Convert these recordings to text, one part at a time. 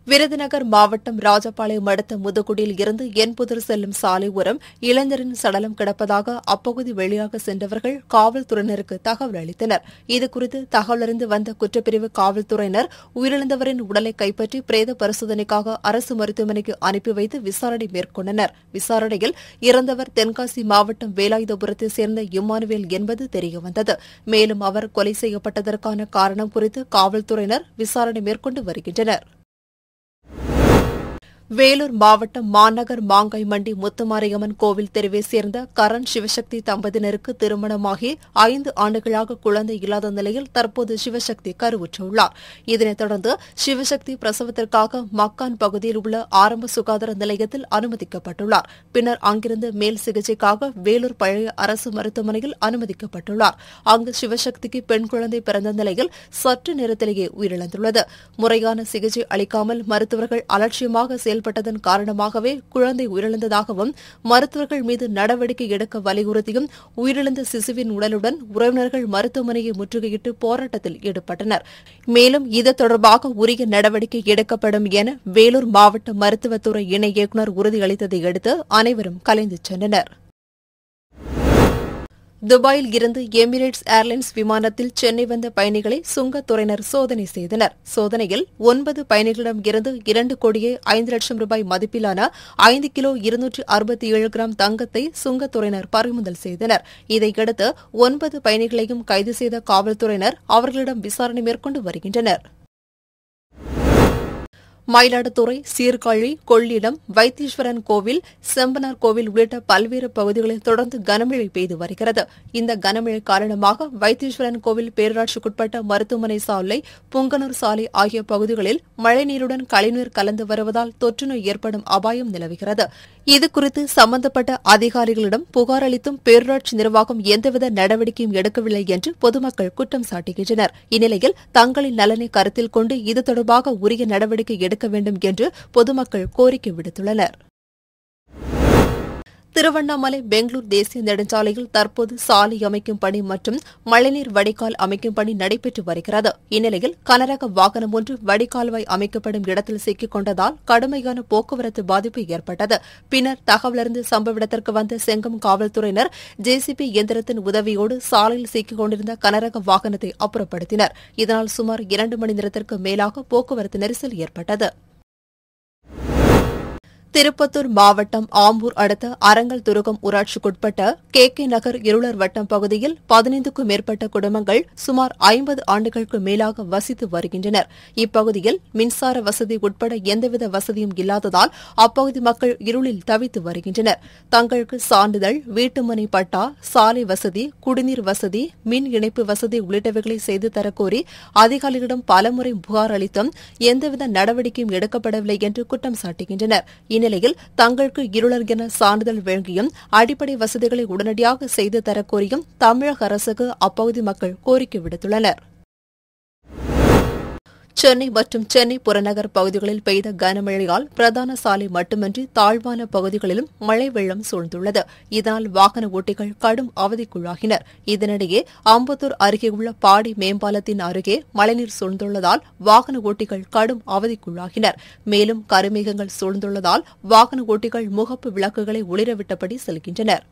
விருதுநகர் மாவட்டம் ராஜபாளையம் அடுத்த முதுகுடியில் இருந்து என்புதர் செல்லும் சாலை ஓரம் இளைஞரின் சடலம் கிடப்பதாக அப்பகுதி வழியாக சென்றவர்கள் காவல்துறையினருக்கு தகவல் அளித்தனர் இதுகுறித்து தகவலறிந்து வந்த குற்றப்பிரிவு காவல்துறையினர் உயிரிழந்தவரின் உடலை கைப்பற்றி பிரேத பரிசோதனைக்காக அரசு மருத்துவமனைக்கு அனுப்பி வைத்து விசாரணை மேற்கொண்டனர் விசாரணையில் இறந்தவர் தென்காசி மாவட்டம் வேலாயுதபுரத்தைச் சேர்ந்த இம்மானுவேல் என்பது தெரியவந்தது மேலும் அவர் கொலை செய்யப்பட்டதற்கான காரணம் குறித்து காவல்துறையினர் விசாரணை மேற்கொண்டு வருகின்றனர் வேலூர் மாவட்டம் மாநகர் மாங்காய் மண்டி முத்துமாரியம்மன் கோவில் தெருவை சேர்ந்த கரண் சிவசக்தி தம்பதியினருக்கு திருமணமாகி ஐந்து ஆண்டுகளாக குழந்தை இல்லாத நிலையில் தற்போது சிவசக்தி கருவுற்றுள்ளார் இதனைத் தொடர்ந்து சிவசக்தி பிரசவத்திற்காக மக்கான் பகுதியில் உள்ள ஆரம்ப சுகாதார நிலையத்தில் அனுமதிக்கப்பட்டுள்ளார் பின்னர் அங்கிருந்து மேல் சிகிச்சைக்காக வேலூர் பழைய அரசு மருத்துவமனையில் அனுமதிக்கப்பட்டுள்ளார் அங்கு சிவசக்திக்கு பெண் குழந்தை பிறந்த நிலையில் சற்று நேரத்திலேயே உயிரிழந்துள்ளது முறையான சிகிச்சை அளிக்காமல் மருத்துவர்கள் அலட்சியமாக செயல்பட்டதன் காரணமாகவே குழந்தை உயிரிழந்ததாகவும் மருத்துவர்கள் மீது நடவடிக்கை எடுக்க வலியுறுத்தியும் உயிரிழந்த சிசுவின் உடலுடன் உறவினர்கள் மருத்துவமனையை முற்றுகையிட்டு போராட்டத்தில் ஈடுபட்டனர் மேலும் இது தொடர்பாக உரிய நடவடிக்கை எடுக்கப்படும் என வேலூர் மாவட்ட மருத்துவத்துறை இணை இயக்குநர் உறுதியளித்ததை அடுத்து அனைவரும் கலைந்து சென்றனர் துபாயில் இருந்து எமிரேட்ஸ் ஏர்லைன்ஸ் விமானத்தில் சென்னை வந்த பயணிகளை சுங்கத்துறையினர் சோதனை செய்தனர் சோதனையில் ஒன்பது பயணிகளிடம் இருந்து இரண்டு கோடியே ஐந்து லட்சம் ரூபாய் மதிப்பிலான ஐந்து கிலோ இருநூற்று அறுபத்தி ஏழு கிராம் தங்கத்தை சுங்கத்துறையினர் பறிமுதல் செய்தனர் இதையடுத்து ஒன்பது பயணிகளையும் கைது செய்த காவல்துறையினர் அவர்களிடம் விசாரணை மேற்கொண்டு வருகின்றனர் மயிலாடுதுறை சீர்காழி கொள்ளிடம் வைத்தீஸ்வரன் கோவில் செம்பனார் கோவில் உள்ளிட்ட பல்வேறு பகுதிகளில் தொடர்ந்து கனமழை பெய்து வருகிறது இந்த கனமழை காரணமாக வைத்தீஸ்வரன் கோவில் பேரூராட்சிக்குட்பட்ட மருத்துவமனை சாலை புங்கனூர் சாலை ஆகிய பகுதிகளில் மழைநீருடன் கழிவுநீர் கலந்து வருவதால் தொற்றுநோய் ஏற்படும் அபாயம் நிலவுகிறது இதுகுறித்து சம்பந்தப்பட்ட அதிகாரிகளிடம் புகார் அளித்தும் பேரூராட்சி நிர்வாகம் எந்தவித நடவடிக்கையும் எடுக்கவில்லை என்று பொதுமக்கள் குற்றம் சாட்டுகின்றனர் இந்நிலையில் தங்களின் நலனை கருத்தில் கொண்டு இது தொடர்பாக உரிய நடவடிக்கை எடுக்க வேண்டும் என்று பொதுமக்கள் கோரிக்கை விடுத்துள்ளனர் திருவண்ணாமலை பெங்களூர் தேசிய நெடுஞ்சாலையில் தற்போது சாலை அமைக்கும் பணி மற்றும் மழைநீர் வடிகால் அமைக்கும் பணி நடைபெற்று வருகிறது இந்நிலையில் கனரக வாகனம் ஒன்று வடிகால்வாய் அமைக்கப்படும் இடத்தில் சிக்கிக் கொண்டதால் கடுமையான போக்குவரத்து பாதிப்பு ஏற்பட்டது பின்னர் தகவலறிந்து சம்பவ இடத்திற்கு வந்த செங்கம் காவல்துறையினர் ஜேசிபி இயந்திரத்தின் உதவியோடு சாலையில் சிக்கிக் கொண்டிருந்த கனரக வாகனத்தை அப்புறப்படுத்தினர் இதனால் சுமார் இரண்டு மணி நேரத்திற்கு மேலாக போக்குவரத்து நெரிசல் ஏற்பட்டது திருப்பத்தூர் மாவட்டம் ஆம்பூர் அடுத்த அரங்கல் துருகம் ஊராட்சிக்குட்பட்ட கே கே நகர் இருளர் வட்டம் பகுதியில் பதினைந்துக்கும் மேற்பட்ட குடும்பங்கள் சுமார் ஐம்பது ஆண்டுகளுக்கு மேலாக வசித்து வருகின்றனர் இப்பகுதியில் மின்சார வசதி உட்பட எந்தவித வசதியும் இல்லாததால் அப்பகுதி மக்கள் இருளில் தவித்து வருகின்றனர் தங்களுக்கு சான்றிதழ் வீட்டுமனை பட்டா சாலை வசதி குடிநீர் வசதி மின் இணைப்பு வசதி உள்ளிட்டவைகளை செய்து தரக்கோரி அதிகாரிகளிடம் பலமுறை புகார் அளித்தும் எந்தவித நடவடிக்கையும் எடுக்கப்படவில்லை என்று குற்றம் சாட்டுகின்றனர் இந்நிலையில் தங்களுக்கு இருளர் என சான்றிதழ் வழங்கியும் அடிப்படை வசதிகளை உடனடியாக செய்து தரக்கோரியும் தமிழக அரசுக்கு அப்பகுதி மக்கள் கோரிக்கை விடுத்துள்ளனர் சென்னை மற்றும் சென்னை புறநகர் பகுதிகளில் பெய்த கனமழையால் பிரதான சாலை மட்டுமின்றி தாழ்வான பகுதிகளிலும் மழை வெள்ளம் சூழ்ந்துள்ளது இதனால் வாகன ஓட்டிகள் கடும் அவதிக்குள்ளாகினர் இதனிடையே அம்பத்தூர் அருகே உள்ள பாடி மேம்பாலத்தின் அருகே மழைநீர் சூழ்ந்துள்ளதால் வாகன ஓட்டிகள் கடும் அவதிக்குள்ளாகினர் மேலும் கருமேகங்கள் சூழ்ந்துள்ளதால் வாகன ஓட்டிகள் முகப்பு விளக்குகளை ஒளிரவிட்டபடி செல்கின்றனர்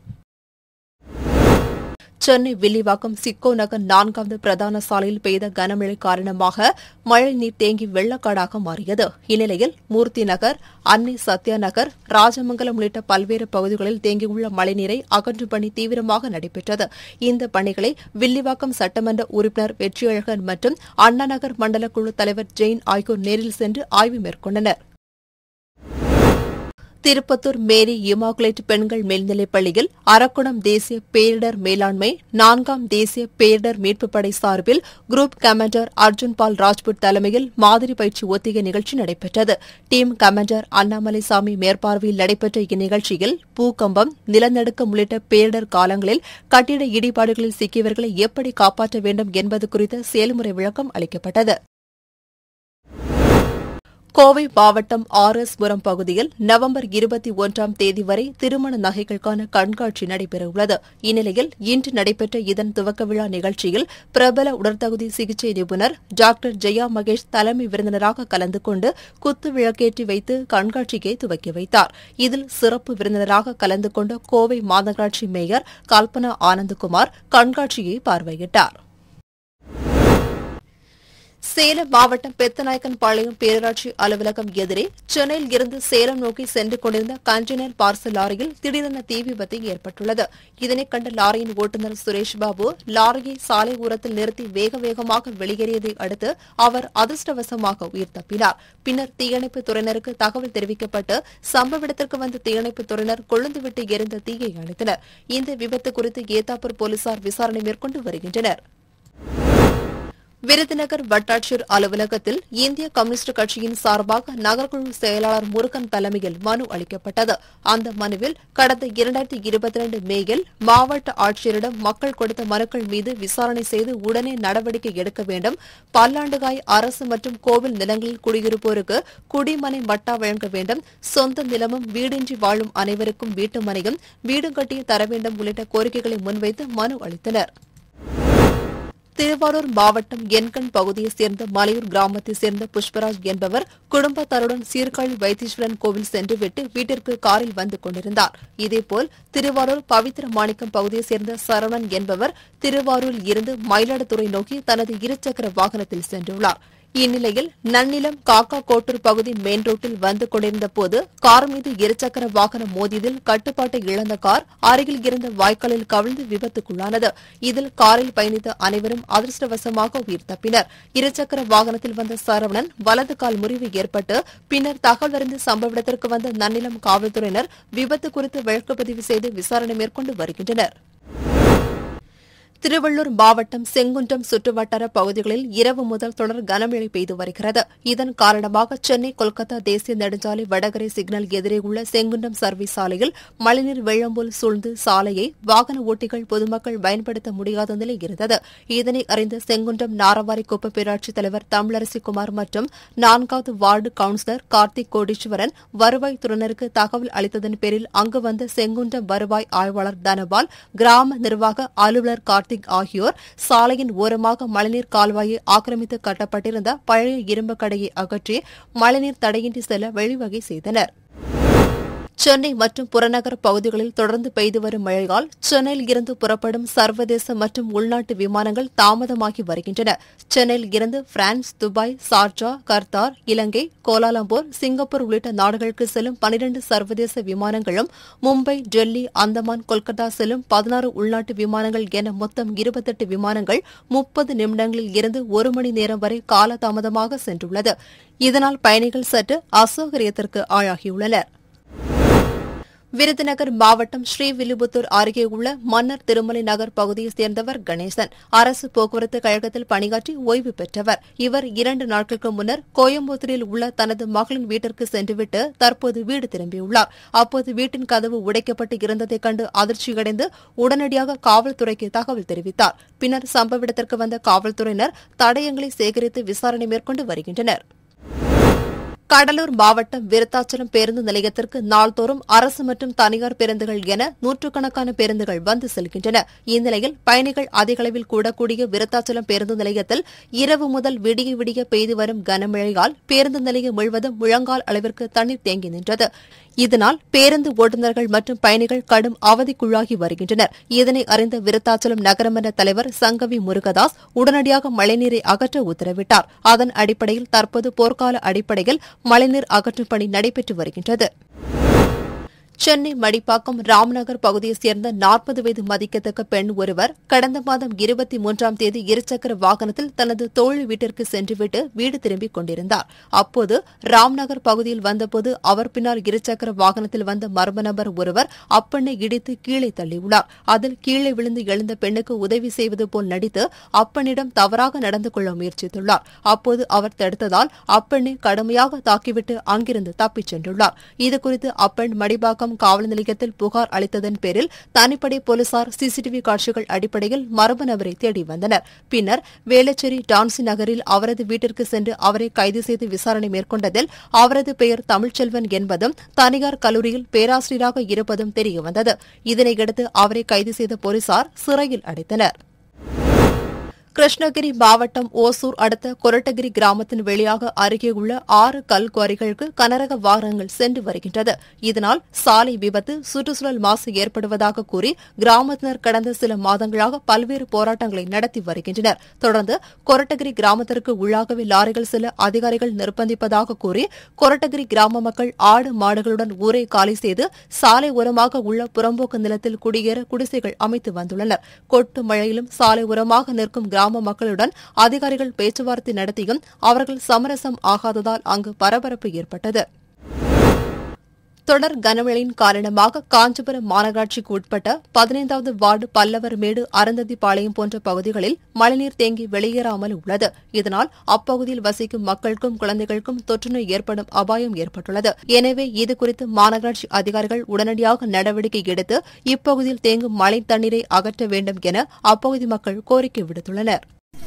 சென்னை வில்லிவாக்கம் சிக்கோ நகர் நான்காவது பிரதான சாலையில் பெய்த கனமழை காரணமாக மழை நீர் தேங்கி வெள்ளக்காடாக மாறியது இந்நிலையில் மூர்த்தி நகர் அன்னை சத்யா நகர் ராஜமங்கலம் உள்ளிட்ட பல்வேறு பகுதிகளில் தேங்கியுள்ள மழைநீரை அகற்றும் பணி தீவிரமாக நடைபெற்றது இந்த பணிகளை வில்லிவாக்கம் சட்டமன்ற உறுப்பினர் வெற்றியழகன் மற்றும் அண்ணா நகர் மண்டல குழு தலைவர் ஜெயின் ஆகியோர் நேரில் சென்று ஆய்வு மேற்கொண்டனர் திருப்பத்தூர் மேரி இமாகுலேட் பெண்கள் மேல்நிலைப் பள்ளியில் அரக்குணம் தேசிய பேரிடர் மேலாண்மை நான்காம் தேசிய பேரிடர் மீட்புப் படை சார்பில் குரூப் கமாண்டர் அர்ஜுன் பால் ராஜ்புட் தலைமையில் மாதிரி பயிற்சி ஒத்திகை நிகழ்ச்சி நடைபெற்றது டீம் கமாண்டர் அண்ணாமலை சாமி மேற்பார்வையில் நடைபெற்ற இந்நிகழ்ச்சியில் பூகம்பம் நிலநடுக்கம் உள்ளிட்ட பேரிடர் காலங்களில் கட்டிட இடிபாடுகளில் சிக்கியவர்களை எப்படி காப்பாற்ற வேண்டும் என்பது குறித்த செயல்முறை விளக்கம் அளிக்கப்பட்டது கோவை மாவட்டம் ஆர் எஸ் புரம் பகுதியில் நவம்பர் இருபத்தி ஒன்றாம் தேதி வரை திருமண நகைகளுக்கான கண்காட்சி நடைபெறவுள்ளது இந்நிலையில் இன்று நடைபெற்ற இதன் துவக்க விழா நிகழ்ச்சியில் பிரபல உடற்தகுதி சிகிச்சை நிபுணர் டாக்டர் ஜெயா மகேஷ் தலைமை விருந்தினராக கலந்து கொண்டு குத்து விளக்கேற்றி வைத்து கண்காட்சியை துவக்கி வைத்தார் இதில் சிறப்பு விருந்தினராக கலந்து கொண்ட கோவை மாநகராட்சி மேயர் கல்பனா ஆனந்தகுமார் கண்காட்சியை பார்வையிட்டார் சேலம் மாவட்டம் பெத்தநாயக்கன் பாளையம் பேரூராட்சி அலுவலகம் எதிரே சென்னையில் இருந்து சேலம் நோக்கி சென்று கொண்டிருந்த கண்டெய்னர் பார்சல் லாரியில் திடீரென தீ விபத்து ஏற்பட்டுள்ளது இதனை கண்ட லாரியின் ஓட்டுநர் சுரேஷ் பாபு லாரியை சாலை ஓரத்தில் நிறுத்தி வேக வேகமாக வெளியேறியதை அடுத்து அவர் அதிர்ஷ்டவசமாக உயிர் தப்பினார் பின்னர் தீயணைப்பு துறையினருக்கு தகவல் தெரிவிக்கப்பட்டு சம்பவ இடத்திற்கு வந்த தீயணைப்பு துறையினர் கொழுந்துவிட்டு எரிந்த தீயை அணைத்தனர் இந்த விபத்து குறித்து ஏத்தாப்பூர் போலீசார் விசாரணை மேற்கொண்டு வருகின்றனர் விருதுநகர் வட்டாட்சியர் அலுவலகத்தில் இந்திய கம்யூனிஸ்ட் கட்சியின் சார்பாக நகர்குழு செயலாளர் முருகன் தலைமையில் மனு அளிக்கப்பட்டது அந்த மனுவில் கடந்த இரண்டாயிரத்தி இருபத்தி ரெண்டு மேயில் மாவட்ட ஆட்சியரிடம் மக்கள் கொடுத்த மனுக்கள் மீது விசாரணை செய்து உடனே நடவடிக்கை எடுக்க வேண்டும் பல்லாண்டுகாய் அரசு மற்றும் கோவில் நிலங்களில் குடியிருப்போருக்கு குடிமனை பட்டா வழங்க வேண்டும் சொந்த நிலமும் வீடின்றி வாழும் அனைவருக்கும் வீட்டு மனையும் வீடு கட்டி தர வேண்டும் உள்ளிட்ட கோரிக்கைகளை முன்வைத்து மனு அளித்தனா் திருவாரூர் மாவட்டம் என்கண் பகுதியைச் சேர்ந்த மலையூர் கிராமத்தைச் சேர்ந்த புஷ்பராஜ் என்பவர் குடும்பத்தாருடன் சீர்காழி வைத்தீஸ்வரன் கோவில் சென்றுவிட்டு வீட்டிற்கு காரில் வந்து கொண்டிருந்தார் இதேபோல் திருவாரூர் பவித்திர மாணிக்கம் பகுதியைச் சேர்ந்த சரவணன் என்பவர் திருவாரூரில் இருந்து மயிலாடுதுறை நோக்கி தனது இருசக்கர வாகனத்தில் சென்றுள்ளார் இந்நிலையில் நன்னிலம் காக்கா கோட்டூர் பகுதி மெயின் ரோட்டில் வந்து கொண்டிருந்த போது கார் மீது இருசக்கர வாகனம் மோதியதில் கட்டுப்பாட்டை இழந்த கார் அருகில் இருந்த வாய்க்காலில் கவிழ்ந்து விபத்துக்குள்ளானது இதில் காரில் பயணித்த அனைவரும் அதிர்ஷ்டவசமாக உயிர் தப்பினர் இருசக்கர வாகனத்தில் வந்த சரவணன் வலது கால் முறிவு ஏற்பட்டு பின்னர் தகவல் அறிந்து சம்பவ இடத்திற்கு வந்த நன்னிலம் காவல்துறையினர் விபத்து குறித்து வழக்கு பதிவு செய்து விசாரணை மேற்கொண்டு வருகின்றனர் திருவள்ளூர் மாவட்டம் செங்குன்றம் சுற்றுவட்டார பகுதிகளில் இரவு முதல் தொடர் கனமழை பெய்து வருகிறது இதன் காரணமாக சென்னை கொல்கத்தா தேசிய நெடுஞ்சாலை வடகரை சிக்னல் எதிரே உள்ள செங்குன்றம் சர்வீஸ் சாலையில் மழைநீர் வெள்ளம் போல் சூழ்ந்து சாலையை வாகன ஓட்டிகள் பொதுமக்கள் பயன்படுத்த முடியாத நிலை இருந்தது இதனை அறிந்த செங்குன்றம் நாரவாரி குப்ப பேராட்சித் தலைவர் தமிழரசி குமார் மற்றும் நான்காவது வார்டு கவுன்சிலர் கார்த்திக் கோடீஸ்வரன் வருவாய் துறையினருக்கு தகவல் அளித்ததன் பேரில் அங்கு வந்த செங்குன்றம் வருவாய் ஆய்வாளர் தனபால் கிராம நிர்வாக அலுவலர் கார்த்திக் ஆகியோர் சாலையின் ஓரமாக மழைநீர் கால்வாயை ஆக்கிரமித்து கட்டப்பட்டிருந்த பழைய இரும்பு கடையை அகற்றி மழைநீர் தடையின்றி செல்ல வழிவகை செய்தனர் சென்னை மற்றும் புறநகர் பகுதிகளில் தொடர்ந்து பெய்து வரும் மழையால் சென்னையில் இருந்து புறப்படும் சர்வதேச மற்றும் உள்நாட்டு விமானங்கள் தாமதமாகி வருகின்றன சென்னையில் இருந்து France Dubai Sharjah Qatar Ilangai Kuala Lumpur Singapore உள்ளிட்ட நாடுகளுக்கு செல்லும் பனிரண்டு சர்வதேச விமானங்களும் மும்பை டெல்லி அந்தமான் கொல்கத்தா செல்லும் பதினாறு உள்நாட்டு விமானங்கள் என மொத்தம் இருபத்தெட்டு விமானங்கள் முப்பது நிமிடங்களில் இருந்து ஒரு மணி நேரம் வரை காலதாமதமாக சென்றுள்ளது இதனால் பயணிகள் சற்று அசௌகரியத்திற்கு ஆளாகியுள்ளனா் விருதுநகர் மாவட்டம் ஸ்ரீவில்லிபுத்தூர் அருகே உள்ள மன்னர் திருமலை நகர் பகுதியைச் சேர்ந்தவர் கணேசன் அரசு போக்குவரத்து கழகத்தில் பணியாற்றி ஓய்வு பெற்றவர் இவர் இரண்டு நாட்களுக்கு முன்னர் கோயம்புத்தூரில் உள்ள தனது மகளின் வீட்டிற்கு சென்றுவிட்டு தற்போது வீடு திரும்பியுள்ளார் அப்போது வீட்டின் கதவு உடைக்கப்பட்டு இருந்ததைக் கண்டு அதிர்ச்சியடைந்து உடனடியாக காவல்துறைக்கு தகவல் தெரிவித்தார் பின்னர் சம்பவ இடத்திற்கு வந்த காவல்துறையினர் தடயங்களை சேகரித்து விசாரணை மேற்கொண்டு வருகின்றனர் கடலூர் மாவட்டம் விருத்தாச்சலம் பேருந்து நிலையத்திற்கு நாள்தோறும் அரசு மற்றும் தனியார் பேருந்துகள் என நூற்றுக்கணக்கான பேருந்துகள் வந்து செல்கின்றன இந்நிலையில் பயணிகள் அதிக அளவில் கூடக்கூடிய விருத்தாச்சலம் பேருந்து நிலையத்தில் இரவு முதல் விடிய விடிய பெய்து வரும் கனமழையால் பேருந்து நிலையம் முழுவதும் முழங்கால் அளவிற்கு தண்ணீர் தேங்கி நின்றது இதனால் பேருந்து ஓட்டுநர்கள் மற்றும் பயணிகள் கடும் அவதிக்குள்ளாகி வருகின்றனர் இதனை அறிந்த விருத்தாச்சலம் நகரமன்ற தலைவர் சங்கவி முருகதாஸ் உடனடியாக மழைநீரை அகற்ற உத்தரவிட்டார் அதன் அடிப்படையில் தற்போது போர்க்கால அடிப்படையில் மழைநீர் அகற்றும் பணி நடைபெற்று வருகின்றது சென்னை மடிப்பாக்கம் ராம்நகர் பகுதியைச் சேர்ந்த நாற்பது வயது மதிக்கத்தக்க பெண் ஒருவர் கடந்த மாதம் இருபத்தி மூன்றாம் தேதி இருசக்கர வாகனத்தில் தனது தோழி வீட்டிற்கு சென்றுவிட்டு வீடு திரும்பிக் கொண்டிருந்தார் அப்போது ராம்நகர் பகுதியில் வந்தபோது அவர் பின்னால் இருசக்கர வாகனத்தில் வந்த மர்ம நபர் ஒருவர் அப்பெண்ணை இடித்து கீழே தள்ளியுள்ளார் அதில் கீழே விழுந்து எழுந்த பெண்ணுக்கு உதவி செய்வது போல் நடித்து அப்பெண்ணிடம் தவறாக நடந்து கொள்ள முயற்சித்துள்ளார் அப்போது அவர் தடுத்ததால் அப்பெண்ணை கடுமையாக தாக்கிவிட்டு அங்கிருந்து தப்பிச் சென்றுள்ளார் இதுகுறித்து அப்பெண் மடிப்பாக்கம் மரப்பாக்கம் காவல் நிலையத்தில் புகார் அளித்ததன் பேரில் தனிப்படை போலீசார் சிசிடிவி காட்சிகள் அடிப்படையில் மர்ம நபரை தேடி வந்தனர் பின்னர் வேளச்சேரி டான்சி நகரில் அவரது வீட்டிற்கு சென்று அவரை கைது செய்து விசாரணை மேற்கொண்டதில் அவரது பெயர் தமிழ்ச்செல்வன் என்பதும் தனியார் கல்லூரியில் பேராசிரியராக இருப்பதும் தெரியவந்தது இதனையடுத்து அவரை கைது செய்த போலீசார் சிறையில் அடைத்தனர் கிருஷ்ணகிரி மாவட்டம் ஓசூர் அடுத்த கொரட்டகிரி கிராமத்தின் வெளியாக அருகே உள்ள ஆறு கல் குவாரிகளுக்கு கனரக வாகனங்கள் சென்று வருகின்றது இதனால் சாலை விபத்து சுற்றுச்சூழல் மாசு ஏற்படுவதாக கூறி கிராமத்தினர் கடந்த சில மாதங்களாக பல்வேறு போராட்டங்களை நடத்தி வருகின்றனர் தொடர்ந்து கொரட்டகிரி கிராமத்திற்கு உள்ளாகவே லாரிகள் செல்ல அதிகாரிகள் நிர்பந்திப்பதாக கூறி கொரட்டகிரி கிராம மக்கள் ஆடு மாடுகளுடன் ஊரை காலி செய்து சாலை ஓரமாக உள்ள புறம்போக்கு நிலத்தில் குடியேற குடிசைகள் அமைத்து வந்துள்ளனர் கொட்டு மழையிலும் சாலை ஓரமாக நிற்கும் கிராம மக்களுடன் அதிகாரிகள் பேச்சுவார்த்தை நடத்தியும் அவர்கள் சமரசம் ஆகாததால் அங்கு பரபரப்பு ஏற்பட்டது தொடர் கனமழையின் காரணமாக காஞ்சிபுரம் மாநகராட்சிக்கு உட்பட்ட பதினைந்தாவது வார்டு பல்லவர் மேடு அருந்ததிப்பாளையம் போன்ற பகுதிகளில் மழைநீர் தேங்கி வெளியேறாமல் உள்ளது இதனால் அப்பகுதியில் வசிக்கும் மக்களுக்கும் குழந்தைகளுக்கும் தொற்றுநோய் ஏற்படும் அபாயம் ஏற்பட்டுள்ளது எனவே இதுகுறித்து மாநகராட்சி அதிகாரிகள் உடனடியாக நடவடிக்கை எடுத்து இப்பகுதியில் தேங்கும் மழை தண்ணீரை அகற்ற வேண்டும் என அப்பகுதி மக்கள் கோரிக்கை விடுத்துள்ளனர்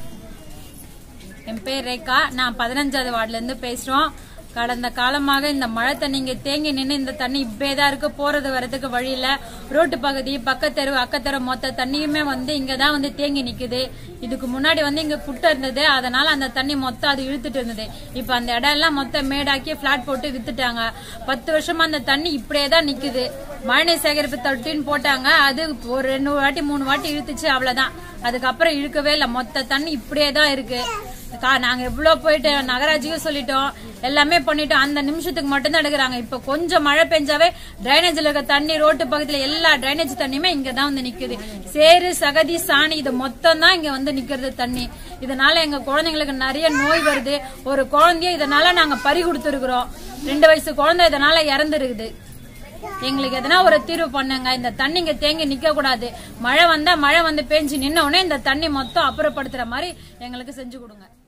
என் பேர் ரேகா நான் பதினஞ்சாவது வார்டுல இருந்து பேசுறோம் கடந்த காலமாக இந்த மழை தண்ணி இங்க தேங்கி நின்று இந்த தண்ணி இப்பே தான் இருக்கு போறது வரதுக்கு வழி இல்ல ரோட்டு பகுதி பக்கத்தெரு அக்கத்தெரு மொத்த தண்ணியுமே வந்து இங்க தான் வந்து தேங்கி நிக்குது இதுக்கு முன்னாடி வந்து இங்க குட்டை இருந்தது அதனால அந்த தண்ணி மொத்தம் அது இழுத்துட்டு இருந்தது இப்ப அந்த இடம் எல்லாம் மொத்தம் மேடாக்கி பிளாட் போட்டு வித்துட்டாங்க பத்து வருஷமா அந்த தண்ணி இப்படியே தான் நிக்குது மழைநீர் சேகரிப்பு தொட்டின்னு போட்டாங்க அது ஒரு ரெண்டு வாட்டி மூணு வாட்டி இழுத்துச்சு அவ்வளவுதான் அதுக்கப்புறம் இழுக்கவே இல்லை மொத்த தண்ணி இப்படியே தான் இருக்கு கா- நாங்க எவ்வளவு போயிட்டு நகராட்சிக்கும் சொல்லிட்டோம் எல்லாமே பண்ணிட்டோம் அந்த நிமிஷத்துக்கு மட்டும் தான் எடுக்கிறாங்க இப்ப கொஞ்சம் மழை பெஞ்சாவே டிரைனேஜ்ல இருக்க தண்ணி ரோட்டு பக்கத்துல எல்லா டிரைனேஜ் தண்ணியுமே இங்க தான் வந்து நிக்குது சேறு சகதி சாணி இது மொத்தம் தான் இங்க வந்து நிக்கிறது தண்ணி இதனால எங்க குழந்தைங்களுக்கு நிறைய நோய் வருது ஒரு குழந்தைய இதனால நாங்க பறி கொடுத்துருக்குறோம் ரெண்டு வயசு குழந்தை இதனால இறந்துருக்குது எங்களுக்கு எதனா ஒரு தீர்வு பண்ணுங்க இந்த தண்ணி இங்க தேங்கி நிக்க கூடாது மழை வந்தா மழை வந்து பேஞ்சு நின்ன உடனே இந்த தண்ணி மொத்தம் அப்புறப்படுத்துற மாதிரி எங்களுக்கு செஞ்சு கொடுங்க